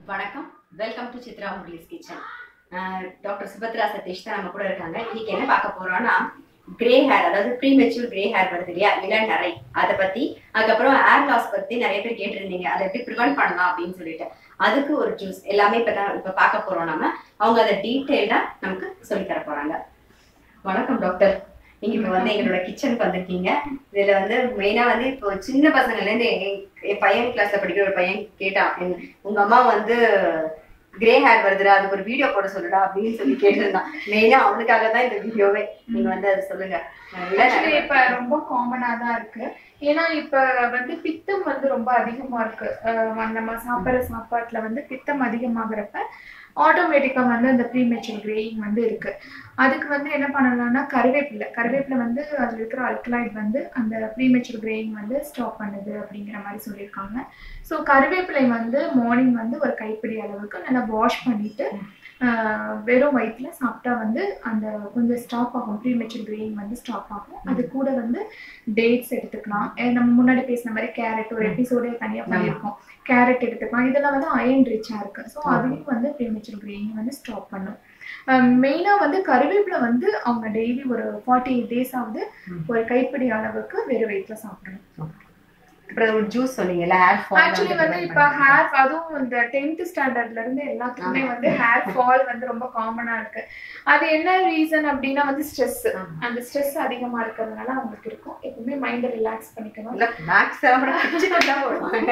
வணக்கம் welcome to Chitra Murali's kitchen doctor Subhadra Satish தான் நம்ம கூட இருக்காங்க இன்னைக்கு என்ன பார்க்க போறோம்னா கிரே ஹேர் அதாவது ப்ரீமெச்சூர் கிரே ஹேர் வருது இல்லையா இளம் நரை அதை பத்தி அதுக்கப்புறம் ஹேர் லாஸ் பத்தி நிறைய பேர் கேட்டிருந்தீங்க அதை எப்படி ப்ரிவென்ட் பண்ணலாம் அப்படின்னு சொல்லிட்டு அதுக்கு ஒரு ஜூஸ் எல்லாமே இப்போ தான் இப்போ பார்க்க போறோம் நம்ம அவங்க அதை டீட்டெயில்டா நமக்கு சொல்லி தர போறாங்க வணக்கம் டாக்டர் நீங்க இப்போ வந்து எங்களோட கிச்சனுக்கு வந்திருக்கீங்க இதுல வந்து மெயினா வந்து இப்போ சின்ன பசங்கள்ல இருந்து என் என் பையன் கிளாஸ்ல படிக்கிற ஒரு பையன் கேட்டான் எங்க- உங்க அம்மா வந்து கிரே ஹேர் வருதுடா அதுக்கு ஒரு வீடியோ போட சொல்லுடா அப்படின்னு சொல்லி கேட்டிருந்தான் மெயினா அவனுக்காக தான் இந்த வீடியோவே நீங்க வந்து அதை சொல்லுங்க நல்லா ஆக்சுவலி இப்ப ரொம்ப காமனா தான் இருக்கு ஏன்னா இப்ப வந்து பித்தம் வந்து ரொம்ப அதிகமா இருக்கு அஹ் நம்ம சாப்பிடுற சாப்பாட்டுல வந்து பித்தம் அதிகமாகிறப்ப ஆட்டோமேட்டிக்கா வந்து அந்த ப்ரீமெச்சூர் கிரேயிங் வந்து இருக்கு அதுக்கு வந்து என்ன பண்ணலாம்னா கருவேப்பிலை கருவேப்பிலை வந்து அதுல இருக்கிற அல்கலாய்ட் வந்து அந்த ப்ரீமெச்சூர் கிரேயிங் வந்து ஸ்டாப் பண்ணுது அப்படிங்கிற மாதிரி சொல்லியிருக்காங்க ஸோ கருவேப்பிலை வந்து மார்னிங் வந்து ஒரு கைப்பிடி அளவுக்கு நல்லா வாஷ் பண்ணிட்டு ஆஹ் வெறும் வயிற்றுல சாப்பிட்டா வந்து அந்த கொஞ்சம் ஸ்டாப் ஆகும் ப்ரீமெச்சூர் கிரேயிங் வந்து ஸ்டாப் ஆகும் அது கூட வந்து டேட்ஸ் எடுத்துக்கலாம் அஹ் நம்ம முன்னாடி பேசின மாதிரி கேரட் ஒரு எபிசோடே தனியாக பண்ணியிருக்கோம் கேரட் எடுத்துக்கலாம் இதெல்லாம் வந்து அயன் ரிச்சாக இருக்கு ஸோ அதுவும் வந்து ப்ரீமெச்சூர் கிரேயிங் வந்து ஸ்டாப் பண்ணும் மெயினாக வந்து கருவேப்பிலை வந்து அவங்க டெய்லி ஒரு ஃபார்ட்டி எயிட் டேஸ் ஆகுது ஒரு கைப்பிடி அளவுக்கு வெறும் வயிற்றுல சாப்பிடணும் அப்புறம் ஒரு ஜூஸ் சொன்னீங்கல்ல ஹேர் ஃபால் ஆக்சுவலி வந்து இப்ப ஹேர் அதுவும் இந்த டென்த் ஸ்டாண்டர்ட்ல இருந்து எல்லாத்துக்குமே வந்து ஹேர் ஃபால் வந்து ரொம்ப காமனா இருக்கு அது என்ன ரீசன் அப்படின்னா வந்து ஸ்ட்ரெஸ் அந்த ஸ்ட்ரெஸ் அதிகமா இருக்கிறதுனால அவங்களுக்கு இருக்கும் எப்பவுமே மைண்டை ரிலாக்ஸ் பண்ணிக்கணும் இல்ல மேக்ஸ் கூட பிடிச்சிட்டு தான் போடுவாங்க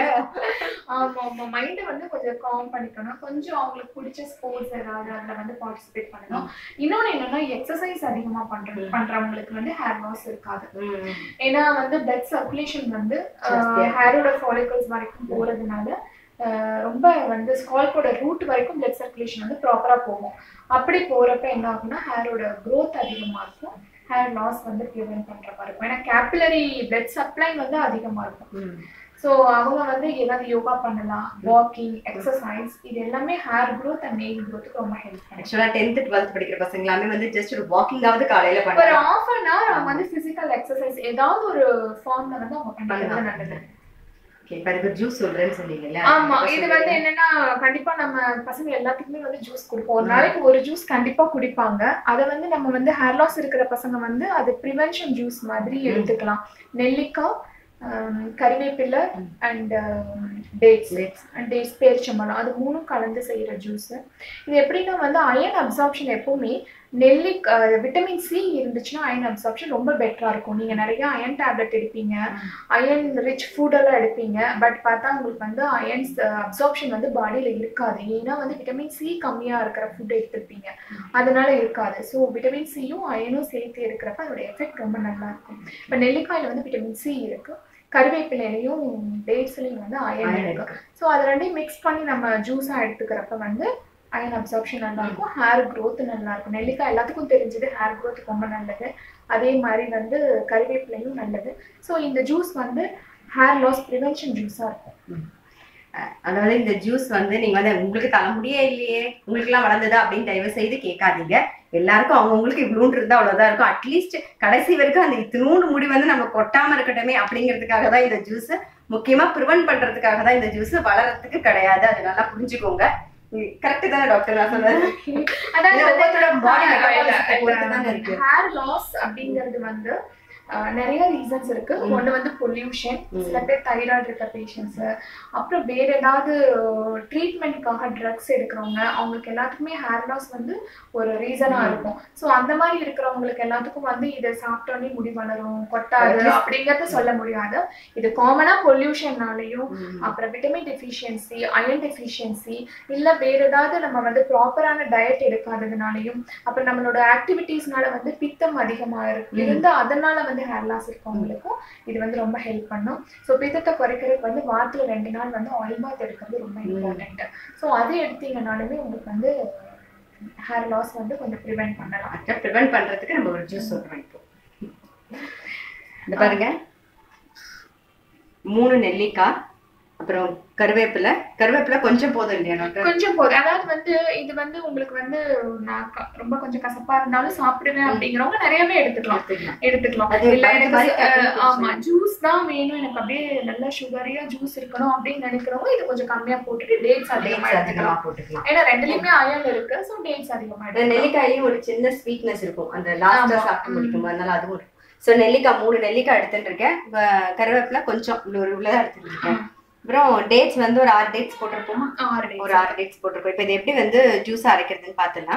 ஆமா ஆமா மைண்டை வந்து கொஞ்சம் காம் பண்ணிக்கணும் கொஞ்சம் அவங்களுக்கு பிடிச்ச ஸ்போர்ட்ஸ் ஏதாவது அதுல வந்து பார்ட்டிசிபேட் பண்ணணும் இன்னொன்னு என்னன்னா எக்ஸசைஸ் அதிகமா பண்ற பண்றவங்களுக்கு வந்து ஹேர் லாஸ் இருக்காது ம். ஏன்னா வந்து பிளட் சர்க்குலேஷன் வந்து ஜாஸ்தியா ஹேரோட ஃபாலிகல்ஸ் வரைக்கும் போறதுனால அஹ், ரொம்ப வந்து ஸ்கால்போட ரூட் வரைக்கும் பிளட் சர்க்குலேஷன் வந்து ப்ராப்பரா போகும் அப்படி போறப்ப என்ன ஆகும்னா ஹேரோட growth அதிகமா இருக்கும் ஹேர் லாஸ் வந்து ப்ரிவென்ட் பண்ற மாதிரி இருக்கும் ஏன்னா கேபிலரி பிளட் சப்ளை வந்து அதிகமா இருக்கும் ம். ஸோ அவங்க வந்து ஏதாவது யோகா பண்ணலாம் வாக்கிங் எக்ஸசைஸ் இது எல்லாமே ஹேர் growth அண்ட் நெயில் growthக்கு ரொம்ப ஹெல்ப் பண்ணும் ஆக்சுவலா டென்த் டுவெல்த் படிக்கிற பசங்க எல்லாமே வந்து ஜஸ்ட் ஒரு வாக்கிங்காவது காலையில ஒரு பண்ணலாம் ஆஃப் அன் ஹவர் அவங்க வந்து பிசிக்கல் எக்ஸசைஸ் ஏதாவது ஒரு ஃபார்ம்ல வந்து அவங்க பண்றது பண்ணலாம். நல்லது ஓகே இப்போ அதுக்கு ஜூஸ் சொல்றேன்னு சொன்னீங்கல்ல ஆமா இப்ப இது சொல்லுங்க. வந்து என்னன்னா கண்டிப்பா நம்ம பசங்க எல்லாத்துக்குமே வந்து ஜூஸ் கொடுப்போம் ஒரு நாளைக்கு ஒரு ஜூஸ் கண்டிப்பா குடிப்பாங்க அதை வந்து நம்ம வந்து ஹேர் லாஸ் இருக்கிற பசங்க வந்து அது ப்ரிவென்ஷன் ஜூஸ் மாதிரி எடுத்துக்கலாம் நெல்லிக்காய் ஆம், கறிவேப்பிலை அண்ட் டேட்ஸ் Dates. டேட்ஸ் பேரிச்சம்பழம் அது மூணும் கலந்து செய்யற ஜூஸ் இது எப்படின்னா வந்து அயன் அப்சார்ப்ஷன் எப்பவுமே நெல்லி விட்டமின் சி இருந்துச்சுன்னா அயன் அப்சார்ப்ஷன் ரொம்ப பெட்டரா இருக்கும் நீங்க நிறைய அயன் டேப்லெட் எடுப்பீங்க அயன் ரிச் ஃபுட் எல்லாம் எடுப்பீங்க பட் பார்த்தா உங்களுக்கு வந்து அயன்ஸ் அப்சார்ப்ஷன் வந்து பாடியில இருக்காது ஏன்னா வந்து விட்டமின் சி கம்மியா இருக்கிற ஃபுட் எடுத்திருப்பீங்க அதனால இருக்காது ஸோ விட்டமின் சியும் அயனும் சேர்த்து இருக்கிறப்ப அதோட எஃபெக்ட் ரொம்ப நல்லா இருக்கும் இப்போ நெல்லிக்காயில வந்து விட்டமின் சி இருக்கு கருவேப்பிலையிலையும் டேட்ஸ்லையும் வந்து அயன் Iron இருக்கு ஸோ அதை ரெண்டையும் மிக்ஸ் பண்ணி நம்ம ஜூஸாக எடுத்துக்கிறப்ப வந்து அயன் அப்சார்ப்ஷன் நல்லா இருக்கும் ஹேர் growth நல்லா இருக்கும் நெல்லிக்காய் எல்லாத்துக்கும் தெரிஞ்சது ஹேர் growth ரொம்ப நல்லது அதே மாதிரி வந்து கருவேப்பிலையும் நல்லது ஸோ இந்த ஜூஸ் வந்து ஹேர் லாஸ் ப்ரிவென்ஷன் ஜூஸாக இருக்கும் அஹ் அதாவது இந்த ஜூஸ் வந்து நீங்க வந்து உங்களுக்கு தலைமுடியே இல்லையே உங்களுக்கு எல்லாம் வளர்ந்ததா அப்படின்னு தயவு செய்து கேட்காதீங்க எல்லாருக்கும் அவங்கவுங்களுக்கு இவ்வளோன்னு இருந்தா அவ்வளவுதான் இருக்கும் அட்லீஸ்ட் கடைசி வரைக்கும் அந்த இத்தினூண்டு முடி வந்து நம்ம கொட்டாம இருக்கட்டுமே அப்படிங்கிறதுக்காக தான் இந்த ஜூஸ் முக்கியமா ப்ரிவென்ட் பண்றதுக்காக தான் இந்த ஜூஸ் வளர்றதுக்கு கிடையாது அது நல்லா புரிஞ்சுக்கோங்க கரெக்ட் தானே டாக்டர் நான் சொன்னது அதாவது இல்ல, ஒவ்வொருத்தரோட body வந்து metabolism பொறுத்து தானே இருக்கு. ஹேர் லாஸ் அப்படிங்கிறது வந்து அஹ், நிறைய ரீசன்ஸ் இருக்கு ஒண்ணு வந்து பொல்யூஷன் சில பேர் தைராய்டு இருக்க பேஷண்ட்ஸ் அப்புறம் வேற ஏதாவது ட்ரீட்மெண்ட்காக ட்ரக்ஸ் எடுக்கிறவங்க அவங்களுக்கு எல்லாத்துக்குமே ஹேர் லாஸ் வந்து ஒரு ரீசனா இருக்கும் ஸோ அந்த மாதிரி இருக்கிறவங்களுக்கு எல்லாத்துக்கும் வந்து இதை சாப்பிட்டோன்னே முடி வளரும் கொட்டாது அப்படிங்கறத சொல்ல முடியாது இது காமனா பொல்யூஷன்னாலையும் அப்புறம் விட்டமின் டெஃபிஷியன்சி அயன் டெஃபிஷியன்சி இல்ல வேற ஏதாவது நம்ம வந்து ப்ராப்பரான டயட் எடுக்காததுனாலையும் அப்புறம் நம்மளோட ஆக்டிவிட்டீஸ்னால வந்து பித்தம் அதிகமா இருக்கு இருந்து அதனால வந்து ஹேர் லாஸ் இருக்கவங்களுக்கும் இது வந்து ரொம்ப ஹெல்ப் பண்ணும் ஸோ பித்தத்தை குறைக்கிறதுக்கு வந்து வாரத்துல ரெண்டு நாள் வந்து ஆயில் பாத் எடுக்கிறது ரொம்ப இம்பார்ட்டன்ட் ஸோ அது எடுத்தீங்கனாலுமே உங்களுக்கு வந்து ஹேர் லாஸ் வந்து கொஞ்சம் ப்ரிவென்ட் பண்ணலாம் அதை ப்ரிவென்ட் பண்றதுக்கு நம்ம ஒரு ஜூஸ் சொல்றோம் இப்போ இந்த பாருங்க மூணு நெல்லிக்காய் அப்புறம் கருவேப்பிலை கருவேப்பிலை கொஞ்சம் போதும் இல்லையா டாக்டர் கொஞ்சம் போதும் அதாவது வந்து இது வந்து உங்களுக்கு வந்து நான் க- ரொம்ப கொஞ்சம் கசப்பா இருந்தாலும் சாப்பிடுவேன் அப்படிங்கிறவங்க நிறையவே எடுத்துக்கலாம் எடுத்துக்கலாம். எடுத்துக்கலாம் அது இல்ல மருந்து எனக்கு மாதிரி ச- தண்ணி அஹ் ஆமா ஜூஸ் தான் வேணும் எனக்கு அப்படியே நல்ல சுகரியா ஜூஸ் இருக்கணும் அப்படின்னு நினைக்கிறவங்க இது கொஞ்சம் கம்மியா போட்டுட்டு டேட்ஸ் அதிகமா Dates அதிகமா எடுத்துக்கலாம் போட்டுக்கலாம் ஏன்னா ரெண்டுலயுமே அயன் இருக்கு ஸோ டேட்ஸ் அதிகமா அந்த எடுத்துக்கலாம் நெல்லிக்காயிலயும் ஒரு சின்ன ஸ்வீட்னஸ் இருக்கும் அந்த லாஸ்டா ஆமா. சாப்பிட்டு முடிக்கும் அதனால அதுவும் இருக்கும் ஸோ நெல்லிக்காய் மூணு நெல்லிக்காய் எடுத்துட்டு இருக்கேன் வ- கருவேப்பிலை கொஞ்சம் இவ்வளோ ஒரு இவ்வளோ எடுத்துட்டு இருக்கேன் அப்புறம் டேட்ஸ் வந்து ஒரு ஆறு டேட்ஸ் போட்டிருப்போமா ஆறு dates. ஒரு ஆறு டேட்ஸ் போட்டிருக்கோம் இப்போ இது எப்படி வந்து ஜூஸா அரைக்கிறதுன்னு பார்த்துலாம்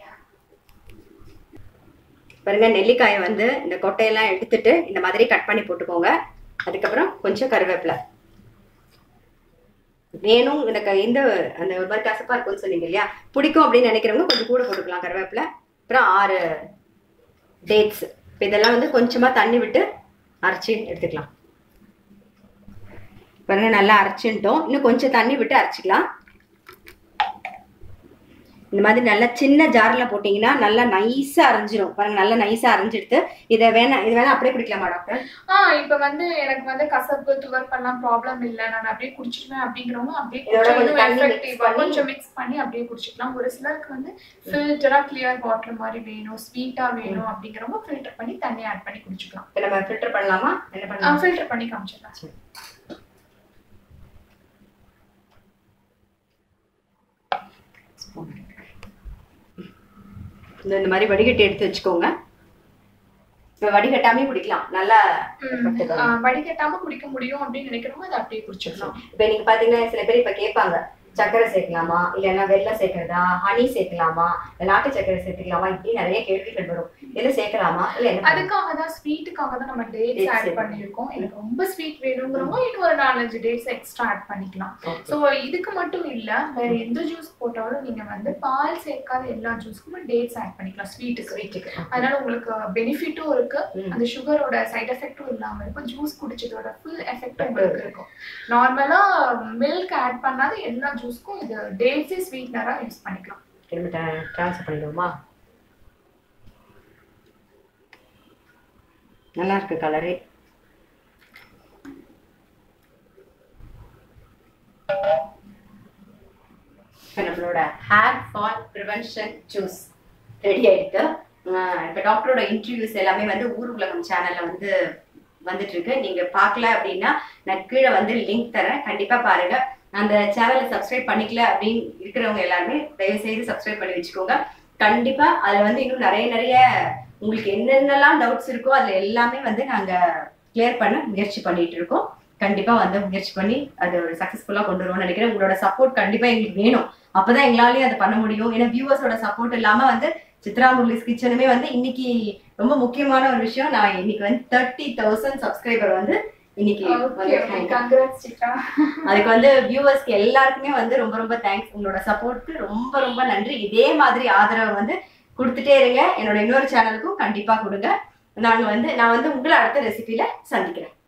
பாருங்க நெல்லிக்காயை வந்து இந்த கொட்டையெல்லாம் எடுத்துட்டு இந்த மாதிரி கட் பண்ணி போட்டுக்கோங்க அதுக்கப்புறம் கொஞ்சம் கருவேப்பிலை வேணும் இந்த க- இந்த அந்த ஒரு மாதிரி கசப்பா இருக்கும்னு சொன்னீங்க இல்லையா பிடிக்கும் அப்படின்னு நினைக்கிறவங்க கொஞ்சம் கூட போட்டுக்கலாம் கருவேப்பிலை அப்புறம் ஆறு டேட்ஸ் இப்போ இதெல்லாம் வந்து கொஞ்சமா தண்ணி விட்டு அரைச்சி எடுத்துக்கலாம் பாருங்க நல்லா அரைச்சிட்டோம் இன்னும் கொஞ்சம் தண்ணி விட்டு அரைச்சிக்கலாம் இந்த மாதிரி நல்லா சின்ன ஜார்ல போட்டீங்கன்னா நல்லா நைஸா அரைஞ்சிரும் பாருங்க நல்லா நைஸா அரைஞ்சிடுத்து இதை வேணா இது வேணா அப்படியே குடிக்கலாமா டாக்டர் ஆஹ் இப்ப வந்து எனக்கு வந்து கசப்பு துவர்ப்பெல்லாம் ப்ராப்ளம் இல்ல நான் அப்படியே குடிச்சிடுவேன் அப்படிங்கிறவங்க அப்படியே இதோட குடிச்சா கொஞ்சம் இன்னும் தண்ணி mix effective ஆ பண்ணி- கொஞ்சம் மிக்ஸ் பண்ணி அப்படியே குடிச்சிக்கலாம் ஒரு சிலருக்கு வந்து ஃபில்டரா கிளியர் வாட்டர் மாதிரி வேணும் ஸ்வீட்டா வேணும் அப்படிங்கிறவங்க ஃபில்டர் பண்ணி தண்ணி ஆட் பண்ணி குடிச்சுக்கலாம் இப்போ நம்ம ஃபில்டர் பண்ணலாமா என்ன பண்ணலாம் ஃபில்டர் பண்ணி காமிச்சிடலாம் இந்த இந்த மாதிரி வடிகட்டி எடுத்து வச்சுக்கோங்க இப்போ வடிகட்டாமே குடிக்கலாம் நல்லா effect தரும். ஆஹ் வடிகட்டாம குடிக்க முடியும் அப்படின்னு நினைக்கிறவங்க அதை அப்படியே குடிச்சிடலாம் இப்போ நீங்க பாத்தீங்கன்னா சில பேர் இப்ப கேட்பாங்க சக்கரை சேர்க்கலாமா இல்லைன்னா வெள்ளம் சேர்க்கறதா ஹனி சேர்க்கலாமா இல்ல நாட்டு சக்கரை சேர்த்துக்கலாமா இப்படி நிறைய கேள்விகள் வரும் இதுல சேர்க்கலாமா இல்ல என்ன பண்ணலாம்? அதுக்காக தான் ஸ்வீட்டுக்காக தான் நம்ம டேட்ஸ் Dates ஆட் add பண்ணியிருக்கோம் எனக்கு ரொம்ப ஸ்வீட் வேணுங்கிறவங்க இன்னும் ஒரு நாலஞ்சு டேட்ஸ் எக்ஸ்ட்ரா ஆட் பண்ணிக்கலாம் Okay. ஸோ இதுக்கு மட்டும் இல்ல வேற எந்த ஜூஸ் போட்டாலும் நீங்க வந்து பால் சேர்க்காத எல்லா ஜூஸ்க்குமே டேட்ஸ் ஆட் பண்ணிக்கலாம் ஸ்வீட்டுக்கு ஸ்வீட்டுக்கு அதனால உங்களுக்கு பெனிஃபிட்டும் இருக்கு ம். அந்த சுகரோட சைடு எஃபெக்டும் இல்லாம இருக்கும் ஜூஸ் குடிச்சதோட ஃபுல் எஃபெக்ட் உங்களுக்கு இருக்கும் நார்மலா மில்க் ஆட் பண்ணாத எல்லா ஜூஸ்க்கும் இது டேட்ஸே ஸ்வீட்னரா யூஸ் பண்ணிக்கலாம் திரும்ப ட்ரான்ஸ்ஃபர் பண்ணிடுவோமா நல்லா இருக்கு கலரே இப்போ நம்மளோட hair fall prevention juice ready ஆயிடுத்து ஆஹ் இப்போ டாக்டரோட இன்டர்வியூஸ் எல்லாமே வந்து ஊர் உலகம் சேனல்ல வந்து வந்துட்டு இருக்கு நீங்க பார்க்கல அப்படின்னா நான் கீழே வந்து லிங்க் தரேன் கண்டிப்பா பாருங்க அந்த சேனலை சப்ஸ்கிரைப் பண்ணிக்கல அப்படின்னு இருக்கிறவங்க எல்லாருமே தயவு செய்து சப்ஸ்கிரைப் பண்ணி வச்சுக்கோங்க கண்டிப்பா அதுல வந்து இன்னும் நிறைய நிறைய உங்களுக்கு என்னென்னலாம் டவுட்ஸ் இருக்கோ அதுல எல்லாமே வந்து நாங்க கிளியர் பண்ண முயற்சி பண்ணிட்டு இருக்கோம் கண்டிப்பா வந்து முயற்சி பண்ணி அது ஒரு சக்சஸ்ஃபுல்லா கொண்டு வருவோம்னு நினைக்கிறேன் உங்களோட சப்போர்ட் கண்டிப்பா எங்களுக்கு வேணும் அப்பதான் எங்களாலயும் அதை பண்ண முடியும் ஏன்னா வியூவர்ஸோட சப்போர்ட் இல்லாம வந்து சித்ரா முரளிஸ் கிச்சனுமே வந்து இன்னைக்கு ரொம்ப முக்கியமான ஒரு விஷயம் நான் இன்னைக்கு வந்து தேர்ட்டி தௌசண்ட் சப்ஸ்கிரைபர் வந்து இன்னைக்கு வந்திருக்காங்க. கங்க்ராட்ஸ் சித்ரா அதுக்கு வந்து வியூவர்ஸ்க்கு எல்லாருக்குமே வந்து ரொம்ப ரொம்ப தேங்க்ஸ் உங்களோட சப்போர்ட்க்கு ரொம்ப ரொம்ப நன்றி இதே மாதிரி ஆதரவு வந்து கொடுத்துட்டே இருங்க என்னோட இன்னொரு சேனலுக்கும் கண்டிப்பா கொடுங்க நாங்க வந்து நான் வந்து உங்களை அடுத்த ரெசிபில சந்திக்கிறேன்